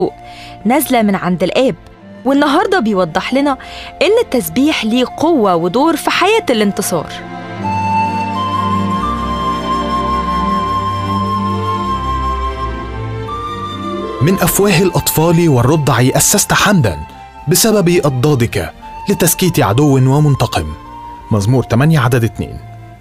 نازلة من عند الآب والنهاردة بيوضح لنا إن التسبيح ليه قوة ودور في حياة الانتصار من أفواه الأطفال والرضع أسست حمدا بسبب أضدادك لتسكيت عدو ومنتقم مزمور 8 عدد 2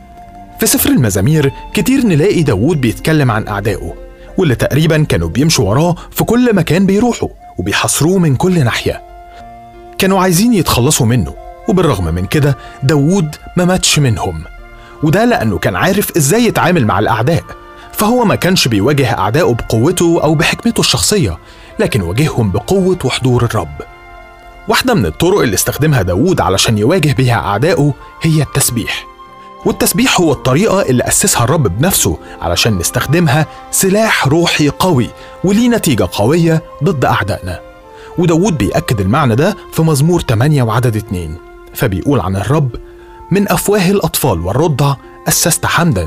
في سفر المزامير كتير نلاقي داوود بيتكلم عن أعدائه واللي تقريبا كانوا بيمشوا وراه في كل مكان بيروحوا وبيحاصروه من كل ناحية كانوا عايزين يتخلصوا منه وبالرغم من كده داوود ما ماتش منهم وده لأنه كان عارف إزاي يتعامل مع الأعداء فهو ما كانش بيواجه أعدائه بقوته أو بحكمته الشخصية لكن واجههم بقوة وحضور الرب واحدة من الطرق اللي استخدمها داوود علشان يواجه بيها أعدائه هي التسبيح والتسبيح هو الطريقة اللي أسسها الرب بنفسه علشان نستخدمها سلاح روحي قوي وليه نتيجة قوية ضد أعدائنا وداود بيأكد المعنى ده في مزمور 8 وعدد 2 فبيقول عن الرب من أفواه الأطفال والرضع أسست حمدا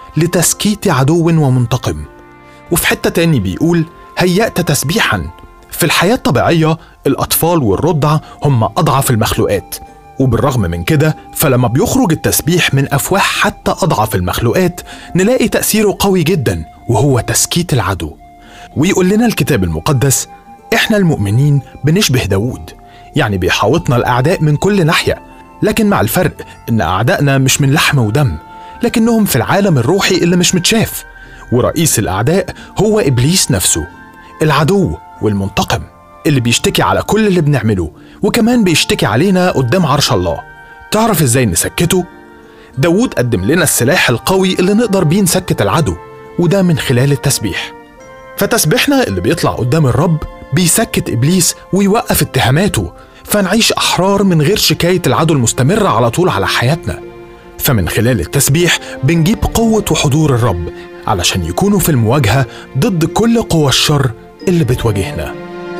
لتسكيت عدو ومنتقم وفي حتة تاني بيقول هيأت تسبيحا في الحياة الطبيعية الأطفال والرضع هم أضعف المخلوقات وبالرغم من كده فلما بيخرج التسبيح من أفواه حتى أضعف المخلوقات نلاقي تأثيره قوي جدا وهو تسكيت العدو ويقول لنا الكتاب المقدس إحنا المؤمنين بنشبه داود يعني بيحاوطنا الأعداء من كل ناحية لكن مع الفرق إن أعدائنا مش من لحم ودم لكنهم في العالم الروحي اللي مش متشاف ورئيس الأعداء هو إبليس نفسه العدو والمنتقم اللي بيشتكي على كل اللي بنعمله وكمان بيشتكي علينا قدام عرش الله تعرف ازاي نسكته؟ داود قدم لنا السلاح القوي اللي نقدر بيه نسكت العدو وده من خلال التسبيح فتسبيحنا اللي بيطلع قدام الرب بيسكت إبليس ويوقف اتهاماته فنعيش أحرار من غير شكاية العدو المستمرة على طول على حياتنا فمن خلال التسبيح بنجيب قوة وحضور الرب علشان يكونوا في المواجهة ضد كل قوى الشر اللي بتواجهنا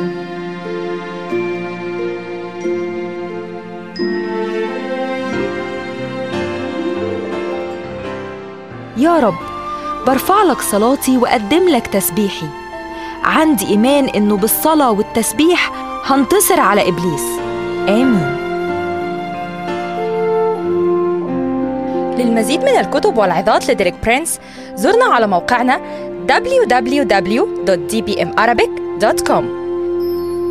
يا رب برفع لك صلاتي وأقدم لك تسبيحي عندي إيمان إنه بالصلاة والتسبيح هنتصر على إبليس آمين للمزيد من الكتب والعظات لديريك برينس زرنا على موقعنا www.dbmarabic.com